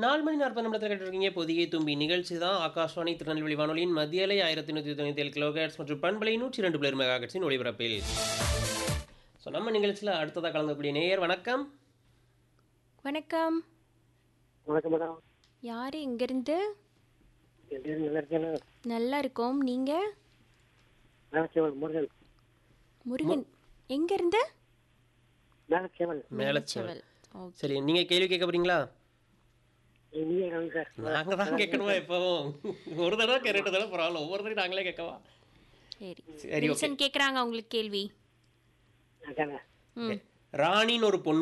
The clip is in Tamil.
நாலு மணி நாற்பது நிமிடத்தில் கேட்டிருக்கீங்க பொதிகை தும்பி நிகழ்ச்சி தான் ஆகாஷ்வாணி திருநெல்வேலி வானொலியின் மத்திய அலை ஆயிரத்தி நூற்றி தொண்ணூற்றி ஏழு கிலோகேட்ஸ் மற்றும் பண்பலை நூற்றி ரெண்டு பிளேர் மெகாகட்ஸின் ஒளிபரப்பில் ஸோ நம்ம நிகழ்ச்சியில் அடுத்ததாக கலந்தக்கூடிய நேயர் வணக்கம் வணக்கம் வணக்கம் மேடம் யார் எங்கேருந்து என் பேர் நல்லா இருக்கேன் நல்லா இருக்கோம் நீங்கள் மேலச்சேவல் முருகன் முருகன் எங்கேருந்து மேலச்சேவல் மேலச்சவல் ஓகே சரி நீங்கள் கேள்வி கேட்க போறீங்களா நீங்க வாங்க சார் நாங்கள் தான் கேட்கணுமா எப்போவும் ஒரு தடவை கேட்டு தடவை பரவாயில்ல ஒவ்வொரு தடவை நாங்களே கேட்கவா சரி சரி ஓகே வில்சன் கேட்குறாங்க உங்களுக்கு கேள்வி அதானே ம் ராணின்னு ஒரு பொண்ணு